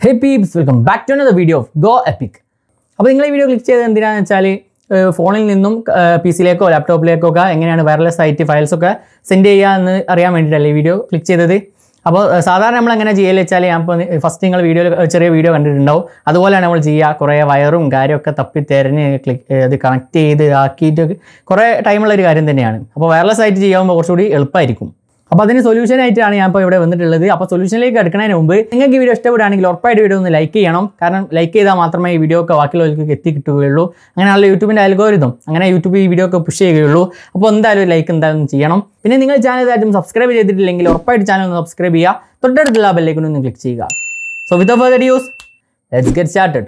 hey peeps welcome back to another video of Go Epic അപ്പോൾ നിങ്ങൾ ഈ video click ചെയ്തത് എന്തിനാണെന്ന് വെച്ചാൽ ഫോണിൽ നിന്നും പി സിയിലേക്കോ ലാപ്ടോപ്പിലേക്കോ ഒക്കെ എങ്ങനെയാണ് വയർലെസ് ആയിട്ട് ഫയൽസ് ഒക്കെ സെൻഡ് ചെയ്യുക എന്ന് അറിയാൻ വേണ്ടിയിട്ടല്ലേ ഈ വീഡിയോ ക്ലിക്ക് ചെയ്തത് അപ്പോൾ ഏഹ്, സാധാരണ നമ്മൾ എങ്ങനെ ചെയ്യല് വെച്ചാൽ ഞാൻ ഇപ്പോൾ ഫസ്റ്റ് നിങ്ങൾ വീഡിയോയിൽ ചെറിയ വീഡിയോ കണ്ടിട്ടുണ്ടാവും അതുപോലെയാണ് നമ്മൾ ചെയ്യുക കുറേ വയറും കാര്യമൊക്കെ തപ്പി തിരഞ്ഞ് ക്ലിക്ക് ഇത് കണക്ട് ചെയ്ത് ആക്കിയിട്ട് കുറേ ടൈമുള്ള ഒരു കാര്യം തന്നെയാണ് അപ്പോൾ വയർലെസ് ആയിട്ട് ചെയ്യാവുമ്പോൾ കുറച്ചുകൂടി എളുപ്പമായിരിക്കും അപ്പോൾ അതിന് സൊല്യൂഷൻ ആയിട്ടാണ് ഞാൻ ഇപ്പോൾ ഇവിടെ വന്നിട്ടുള്ളത് അപ്പോൾ സൊല്യൂഷനിലേക്ക് എടുക്കുന്നതിന് മുമ്പ് നിങ്ങൾക്ക് ഈ വീഡിയോ ഇഷ്ടപ്പെടുകയാണെങ്കിൽ ഉറപ്പായിട്ട് വീഡിയോ ഒന്ന് ലൈക്ക് ചെയ്യണം കാരണം ലൈക്ക് ചെയ്താൽ മാത്രമേ ഈ വീഡിയോ ഒക്കെ ബാക്കിയുള്ളവർക്ക് എത്തി കിട്ടുകയുള്ളൂ അങ്ങനെയുള്ള യൂട്യൂബിൻ്റെ അൽഗോരിതം അങ്ങനെ യൂട്യൂബ് ഈ വീഡിയോ ഒക്കെ പുഷ് ചെയ്യുകയുള്ളൂ അപ്പോൾ എന്തായാലും ഒരു ലൈക്ക് എന്തായാലും ചെയ്യണം പിന്നെ നിങ്ങൾ ചാനൽ ഇതായിട്ടും സബ്സ്ക്രൈബ് ചെയ്തിട്ടില്ലെങ്കിൽ ഉറപ്പായിട്ട് ചാനൽ ഒന്ന് സബ്സ്ക്രൈബ് ചെയ്യുക തൊട്ടടുത്തുള്ള ബെല്ലേക്കൊന്ന് ഒന്ന് ക്ലിക്ക് ചെയ്യുക so with further use let's get started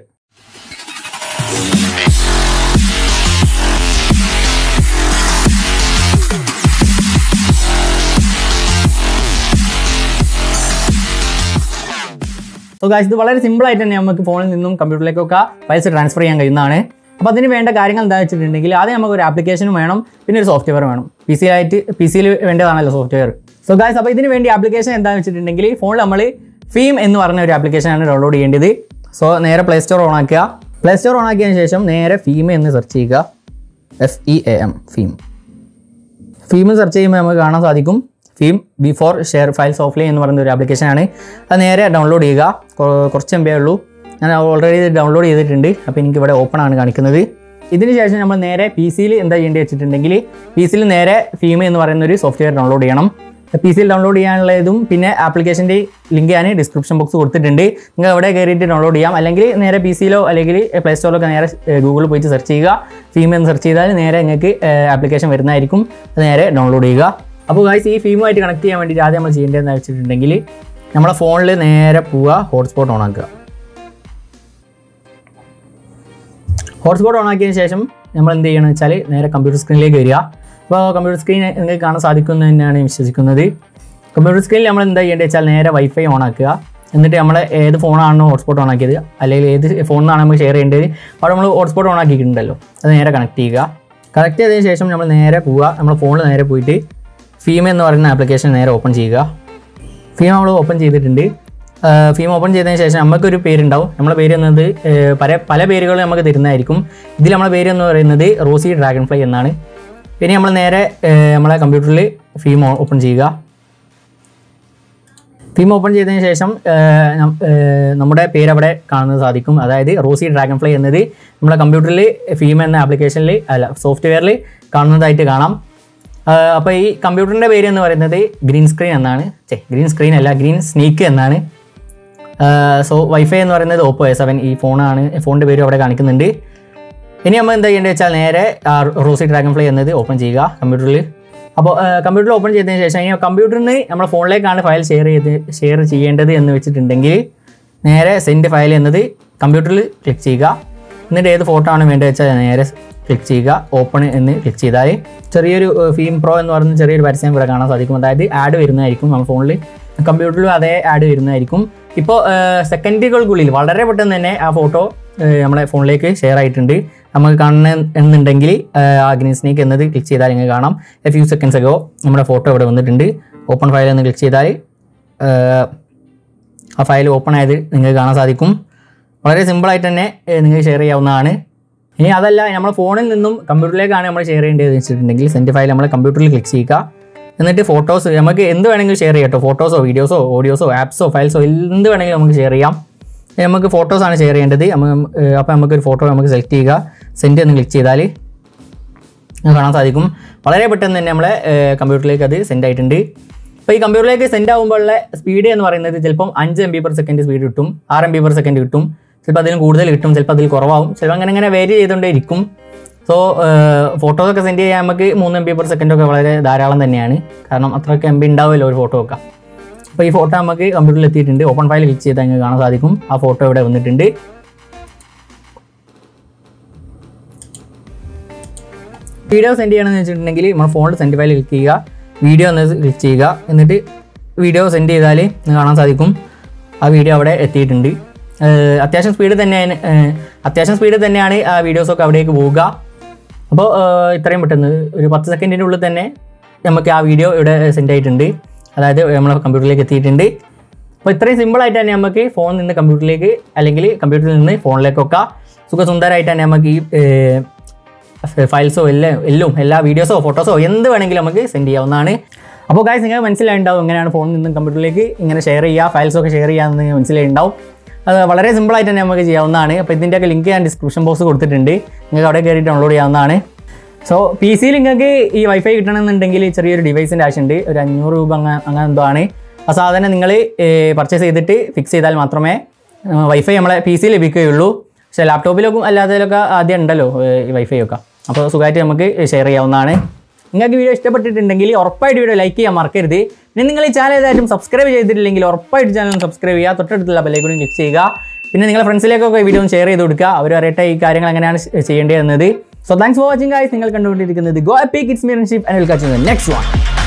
so guys ഇത് വളരെ സിമ്പിൾ ആയിട്ട് തന്നെ നമുക്ക് ഫോണിൽ നിന്നും കമ്പ്യൂട്ടറിലേക്കൊക്കെ ഫയൽസ് ട്രാൻസ്ഫർ ചെയ്യാൻ കഴിയുന്നതാണ് അപ്പോൾ അതിന് വേണ്ട കാര്യങ്ങൾ എന്താ വെച്ചിട്ടുണ്ടെങ്കിൽ ആദ്യം നമുക്ക് ഒരു ആപ്ലിക്കേഷനും വേണം പിന്നെ ഒരു സോഫ്റ്റ്വെയർ വേണം പി സി ആയിട്ട് പി സിയിൽ വേണ്ടതാണല്ലോ സോഫ്റ്റ്വെയർ സോ ഗായ്സ് അപ്പോൾ ഇതിന് വേണ്ടി ആപ്ലിക്കേഷൻ എന്താണെന്ന് വെച്ചിട്ടുണ്ടെങ്കിൽ ഫോണിൽ നമ്മൾ ഫീം എന്ന് പറഞ്ഞ ഒരു ആപ്ലിക്കേഷനാണ് ഡൗൺലോഡ് ചെയ്യേണ്ടത് സോ നേരെ പ്ലേ സ്റ്റോർ ഓൺ ആക്കുക പ്ലേ സ്റ്റോർ ഓൺ ആക്കിയതിന് ശേഷം നേരെ ഫീം എന്ന് സെർച്ച് ചെയ്യുക F E A M Feem Feem search ചെയ്യുമ്പോൾ നമുക്ക് കാണാൻ സാധിക്കും Feem before share files offline എന്ന് പറയുന്ന ഒരു ആപ്ലിക്കേഷനാണ് അത് നേരെ ഡൗൺലോഡ് ചെയ്യുക കൊ- കുറച്ച് എം ബി ഉള്ളൂ ഞാൻ ഓൾറെഡി ഡൗൺലോഡ് ചെയ്തിട്ടുണ്ട് അപ്പോൾ എനിക്ക് ഇവിടെ ഓപ്പൺ ആണ് കാണിക്കുന്നത് ഇതിന് ശേഷം നമ്മൾ നേരെ പി സിയിൽ എന്താ ചെയ്യേണ്ടത് വെച്ചിട്ടുണ്ടെങ്കിൽ പി സിയിൽ നേരെ ഫീം എന്ന് പറയുന്ന ഒരു സോഫ്റ്റ്വെയർ ഡൗൺലോഡ് ചെയ്യണം പി സിയിൽ ഡൗൺലോഡ് ചെയ്യാനുള്ളതും പിന്നെ ആപ്ലിക്കേഷൻ്റെ ലിങ്ക് ഞാൻ ഡിസ്ക്രിപ്ഷൻ ബോക്സ് കൊടുത്തിട്ടുണ്ട് നിങ്ങൾ അവിടെ കയറിയിട്ട് ഡൗൺലോഡ് ചെയ്യാം അല്ലെങ്കിൽ നേരെ പി സിയിലോ അല്ലെങ്കിൽ പ്ലേ സ്റ്റോറിലൊക്കെ നേരെ ഗൂഗിളിൽ പോയിട്ട് സെർച്ച് ചെയ്യുക ഫീം എന്ന് സെർച്ച് ചെയ്താൽ നേരെ നിങ്ങൾക്ക് ആപ്ലിക്കേഷൻ വരുന്നതായിരിക്കും അത് നേരെ ഡൗൺലോഡ് ചെയ്യുക അപ്പോൾ ഗൈസ് ഈ ഫീമുമായിട്ട് കണക്ട് ചെയ്യാൻ വേണ്ടിയിട്ട് ആദ്യം നമ്മൾ ചെയ്യേണ്ടതെന്ന് വെച്ചിട്ടുണ്ടെങ്കിൽ നമ്മുടെ ഫോണിൽ നേരെ പോവുക ഹോട്ട്സ്പോട്ട് ഓൺ ആക്കുക ഹോട്ട്സ്പോട്ട് ഓൺ ആക്കിയതിന് ശേഷം നമ്മൾ എന്ത് ചെയ്യണമെന്ന് വെച്ചാൽ നേരെ കമ്പ്യൂട്ടർ സ്ക്രീനിലേക്ക് വരിക അപ്പോൾ കമ്പ്യൂട്ടർ സ്ക്രീൻ നിങ്ങൾക്ക് കാണാൻ സാധിക്കുമെന്ന് തന്നെയാണ് ഞാൻ വിശ്വസിക്കുന്നത് കമ്പ്യൂട്ടർ സ്ക്രീനിൽ നമ്മൾ എന്താ ചെയ്യേണ്ടത് വെച്ചാൽ നേരെ വൈഫൈ ഓൺ ആക്കുക എന്നിട്ട് നമ്മൾ ഏത് ഫോണാണോ ഹോട്ട്സ്പോട്ട് ഓൺ ആക്കിയത് അല്ലെങ്കിൽ ഏത് ഫോണിനാണ് നമ്മൾ ഷെയർ ചെയ്യേണ്ടത് അവിടെ നമ്മൾ ഹോട്ട്സ്പോട്ട് ഓൺ ആക്കിയിട്ടുണ്ടല്ലോ അത് നേരെ കണക്ട് ചെയ്യുക കണക്ട് ചെയ്തതിന് ശേഷം നമ്മൾ നേരെ പോവുക നമ്മൾ ഫോണിൽ നേരെ പോയിട്ട് ഫീം എന്ന് പറയുന്ന ആപ്ലിക്കേഷൻ നേരെ ഓപ്പൺ ചെയ്യുക ഫീം നമ്മൾ ഓപ്പൺ ചെയ്തിട്ടുണ്ട് ഫീം ഓപ്പൺ ചെയ്തതിന് ശേഷം നമുക്കൊരു പേരുണ്ടാവും നമ്മളെ പേര് എന്നത് ഏഹ്, പല പല പേരുകൾ നമുക്ക് തരുന്നതായിരിക്കും ഇതിൽ നമ്മളെ പേര് എന്ന് പറയുന്നത് റോസി ഡ്രാഗൺ ഫ്ലൈ എന്നാണ് ഇനി നമ്മൾ നേരെ ഏഹ്, നമ്മളെ കമ്പ്യൂട്ടറിൽ ഫീം ഓപ്പൺ ചെയ്യുക ഫീം ഓപ്പൺ ചെയ്തതിന് ശേഷം ഏഹ്, നം- ഏഹ്, നമ്മുടെ പേര് അവിടെ കാണുന്നത് സാധിക്കും അതായത് റോസി ഡ്രാഗൺ ഫ്ലൈ എന്നത് നമ്മുടെ കമ്പ്യൂട്ടറിൽ ഫീം എന്ന ആപ്ലിക്കേഷനിൽ അല്ല സോഫ്റ്റ്വെയറിൽ കാണുന്നതായിട്ട് കാണാം അപ്പോൾ ഈ കമ്പ്യൂട്ടറിൻ്റെ പേര് എന്ന് പറയുന്നത് ഗ്രീൻ സ്ക്രീൻ എന്നാണ് ചേ ഗ്രീൻ സ്ക്രീൻ അല്ല ഗ്രീൻ സ്നീക്ക് എന്നാണ് സോ വൈഫൈ എന്ന് പറയുന്നത് ഓപ്പോ എ സെവൻ ഈ ഫോണാണ് ഫോണിൻ്റെ പേര് അവിടെ കാണിക്കുന്നുണ്ട് ഇനി നമ്മൾ എന്താ ചെയ്യേണ്ടത് വെച്ചാൽ നേരെ ആ റോസി ഡ്രാഗൺ ഫ്ലൈ എന്നത് ഓപ്പൺ ചെയ്യുക കമ്പ്യൂട്ടറിൽ അപ്പോൾ കമ്പ്യൂട്ടറിൽ ഓപ്പൺ ചെയ്തതിന് ശേഷം ഇനി കമ്പ്യൂട്ടറിന് നമ്മുടെ ഫോണിലേക്കാണ് ഫയൽ ഷെയർ ചെയ്ത് ഷെയർ ചെയ്യേണ്ടത് എന്ന് വെച്ചിട്ടുണ്ടെങ്കിൽ നേരെ സെൻഡ് ഫയൽ എന്നത് കമ്പ്യൂട്ടറിൽ ക്ലിക്ക് ചെയ്യുക എന്നിട്ട് ഏത് ഫോട്ടോ ആണ് വേണ്ടത് വെച്ചാൽ നേരെ ക്ലിക്ക് ചെയ്യുക ഓപ്പൺ എന്ന് ക്ലിക്ക് ചെയ്താൽ ചെറിയൊരു ഫീം പ്രോ എന്ന് പറയുന്ന ചെറിയൊരു പരസ്യം ഇവിടെ കാണാൻ സാധിക്കും അതായത് ആഡ് വരുന്നതായിരിക്കും നമ്മുടെ ഫോണിൽ കമ്പ്യൂട്ടറിലും അതേ ആഡ് വരുന്നതായിരിക്കും ഇപ്പോൾ സെക്കൻഡുകൾക്കുള്ളിൽ വളരെ പെട്ടെന്ന് തന്നെ ആ ഫോട്ടോ നമ്മുടെ ഫോണിലേക്ക് ഷെയർ ആയിട്ടുണ്ട് നമുക്ക് കാണുന്ന എന്നുണ്ടെങ്കിൽ ആ ഗ്രീൻ സ്നേക്ക് എന്നത് ക്ലിക്ക് ചെയ്താൽ നിങ്ങൾക്ക് കാണാം എ ഫ്യൂ സെക്കൻഡ്സ് അഗോ നമ്മുടെ ഫോട്ടോ ഇവിടെ വന്നിട്ടുണ്ട് ഓപ്പൺ ഫയൽ എന്ന് ക്ലിക്ക് ചെയ്താൽ ആ ഫയൽ ഓപ്പൺ ആയത് നിങ്ങൾക്ക് കാണാൻ സാധിക്കും വളരെ സിമ്പിളായിട്ട് തന്നെ ഏഹ്, നിങ്ങൾക്ക് ഷെയർ ചെയ്യാവുന്നതാണ് ഇനി അതല്ല നമ്മുടെ ഫോണിൽ നിന്നും കമ്പ്യൂട്ടറിലേക്കാണ് നമ്മൾ ഷെയർ ചെയ്യേണ്ടത് വെച്ചിട്ടുണ്ടെങ്കിൽ സെൻഡ് ഫയൽ നമ്മൾ കമ്പ്യൂട്ടറിൽ ക്ലിക്ക് ചെയ്യുക എന്നിട്ട് ഫോട്ടോസ് നമുക്ക് എന്ത് വേണമെങ്കിലും ഷെയർ ചെയ്യാം കേട്ടോ ഫോട്ടോസോ വീഡിയോസോ ഓഡിയോസോ ആപ്സോ ഫയൽസോ എന്ത് വേണമെങ്കിലും നമുക്ക് ഷെയർ ചെയ്യാം ഇനി നമുക്ക് ഫോട്ടോസാണ് ഷെയർ ചെയ്യേണ്ടത് അപ്പോൾ നമുക്കൊരു ഫോട്ടോ നമുക്ക് സെലക്ട് ചെയ്യുക സെൻഡ് എന്ന് ക്ലിക്ക് ചെയ്താൽ നിങ്ങൾക്ക് കാണാൻ സാധിക്കും വളരെ പെട്ടെന്ന് തന്നെ നമ്മളെ കമ്പ്യൂട്ടറിലേക്ക് അത് സെൻഡ് ആയിട്ടുണ്ട് അപ്പോൾ ഈ കമ്പ്യൂട്ടറിലേക്ക് സെൻഡ് ആകുമ്പോഴുള്ള സ്പീഡ് എന്ന് പറയുന്നത് ചിലപ്പം അഞ്ച് M B per second speed കിട്ടും ആറ് എം ബി പെർ സെക്കൻഡ് കിട്ടും ചിലപ്പോൾ അതിലും കൂടുതൽ കിട്ടും ചിലപ്പോൾ അതിൽ കുറവാകും ചിലപ്പോൾ അങ്ങനെ അങ്ങനെ വേരി ചെയ്തുകൊണ്ടേ ഇരിക്കും സോ ഫോട്ടോസൊക്കെ സെൻഡ് ചെയ്യാൻ നമുക്ക് മൂന്ന് എം ബി പെർ സെക്കൻഡ് ഒക്കെ വളരെ ധാരാളം തന്നെയാണ് കാരണം അത്രയൊക്കെ എം ബി ഉണ്ടാവുമല്ലോ ഒരു ഫോട്ടോ ഒക്കെ അപ്പോൾ ഈ ഫോട്ടോ നമുക്ക് കമ്പ്യൂട്ടറിൽ എത്തിയിട്ടുണ്ട് ഓപ്പൺ ഫയൽ ക്ലിക്ക് ചെയ്താൽ നിങ്ങൾക്ക് കാണാൻ സാധിക്കും ആ ഫോട്ടോ ഇവിടെ വന്നിട്ടുണ്ട് വീഡിയോ സെൻഡ് ചെയ്യണമെന്ന് വെച്ചിട്ടുണ്ടെങ്കിൽ നമ്മൾ ഫോണിൽ സെൻഡ് ഫയൽ ക്ലിക്ക് ചെയ്യുക വീഡിയോ എന്ന് ക്ലിക്ക് ചെയ്യുക എന്നിട്ട് വീഡിയോ സെൻഡ് ചെയ്താൽ നിങ്ങൾക്ക് കാണാൻ സാധിക്കും ആ വീഡിയോ അവിടെ എത്തിയിട്ടുണ്ട് ഏഹ് അത്യാവശ്യം സ്പീഡ് തന്നെയാണ് ഏഹ് അത്യാവശ്യം സ്പീഡ് തന്നെയാണ് ആ വീഡിയോസൊക്കെ അവിടേക്ക് പോവുക അപ്പോൾ ഇത്രയും പെട്ടെന്ന് ഒരു പത്ത് സെക്കൻഡിൻ്റെ ഉള്ളിൽ തന്നെ നമുക്ക് ആ വീഡിയോ ഇവിടെ സെൻഡ് ആയിട്ടുണ്ട് അതായത് നമ്മളെ കമ്പ്യൂട്ടറിലേക്ക് എത്തിയിട്ടുണ്ട് അപ്പോൾ ഇത്രയും സിമ്പിളായിട്ട് തന്നെ നമുക്ക് ഫോണിൽ നിന്ന് കമ്പ്യൂട്ടറിലേക്ക് അല്ലെങ്കിൽ കമ്പ്യൂട്ടറിൽ നിന്ന് ഫോണിലേക്കൊക്കെ സുഖസുന്ദരമായിട്ട് തന്നെ നമുക്ക് ഈ ഫയൽസോ എല്ലാം എല്ലാം എല്ലാ വീഡിയോസോ ഫോട്ടോസോ എന്ത് വേണമെങ്കിലും നമുക്ക് സെൻഡ് ചെയ്യാവുന്നതാണ് അപ്പോൾ ഗായ്സ് നിങ്ങൾക്ക് മനസ്സിലായിട്ടുണ്ടാവും എങ്ങനെയാണ് ഫോണിൽ നിന്നും കമ്പ്യൂട്ടറിലേക്ക് ഇങ്ങനെ ഷെയർ ചെയ്യുക ഫയൽസൊക്കെ ഷെയർ ചെയ്യാമെന്ന് നിങ്ങൾക്ക് മനസ്സിലായിട്ടുണ്ടാവും അത് വളരെ സിമ്പിളായിട്ട് തന്നെ നമുക്ക് ചെയ്യാവുന്നതാണ് അപ്പോൾ ഇതിൻ്റെയൊക്കെ ലിങ്ക് ഞാൻ ഡിസ്ക്രിപ്ഷൻ ബോക്സ് കൊടുത്തിട്ടുണ്ട് നിങ്ങൾക്ക് അവിടെ കയറി ഡൗൺലോഡ് ചെയ്യാവുന്നതാണ് സോ പി സിയിൽ നിങ്ങൾക്ക് ഈ വൈഫൈ കിട്ടണമെന്നുണ്ടെങ്കിൽ ചെറിയൊരു ഡിവൈസിൻ്റെ ആവശ്യമുണ്ട് ഒരു അഞ്ഞൂറ് രൂപ അങ്ങനെ അങ്ങനെ എന്തോ ആണ് ആ സാധനം നിങ്ങൾ പർച്ചേസ് ചെയ്തിട്ട് ഫിക്സ് ചെയ്താൽ മാത്രമേ വൈഫൈ നമ്മളെ പി സിയിൽ ലഭിക്കുകയുള്ളൂ പക്ഷേ ലാപ്ടോപ്പിലൊക്കെ അല്ലാത്തതിലൊക്കെ ആദ്യം ഉണ്ടല്ലോ ഏഹ് ഈ വൈഫൈ ഒക്കെ അപ്പോൾ സുഖമായിട്ട് നമുക്ക് ഷെയർ ചെയ്യാവുന്നതാണ് നിങ്ങൾക്ക് വീഡിയോ ഇഷ്ടപ്പെട്ടിട്ടുണ്ടെങ്കിൽ ഉറപ്പായിട്ട് വീഡിയോ ലൈക്ക് ചെയ്യാൻ മറക്കരുത് പിന്നെ നിങ്ങൾ ഈ ചാനൽ ഏതായിട്ടും സബ്സ്ക്രൈബ് ചെയ്തിട്ടില്ലെങ്കിൽ ഉറപ്പായിട്ട് ചാനൽ സബ്സ്ക്രൈബ് ചെയ്യുക തൊട്ടടുത്തുള്ള ബെല്ലൈക്കോണും ക്ലിക്ക് ചെയ്യുക പിന്നെ നിങ്ങളുടെ ഫ്രണ്ട്സിലേക്കൊക്കെ വീഡിയോ ഷെയർ ചെയ്ത് കൊടുക്കുക അവർ അറിയട്ടെ ഈ കാര്യങ്ങൾ എങ്ങനെയാണ് ചെയ്യേണ്ടത് എന്നത് so thanks for watching guys നിങ്ങൾ കണ്ടുകൊണ്ടിരിക്കുന്നത് ഗോ എപ്പിക് ഇറ്റ്സ് മീറൻഷിപ്പ് and welcome to next one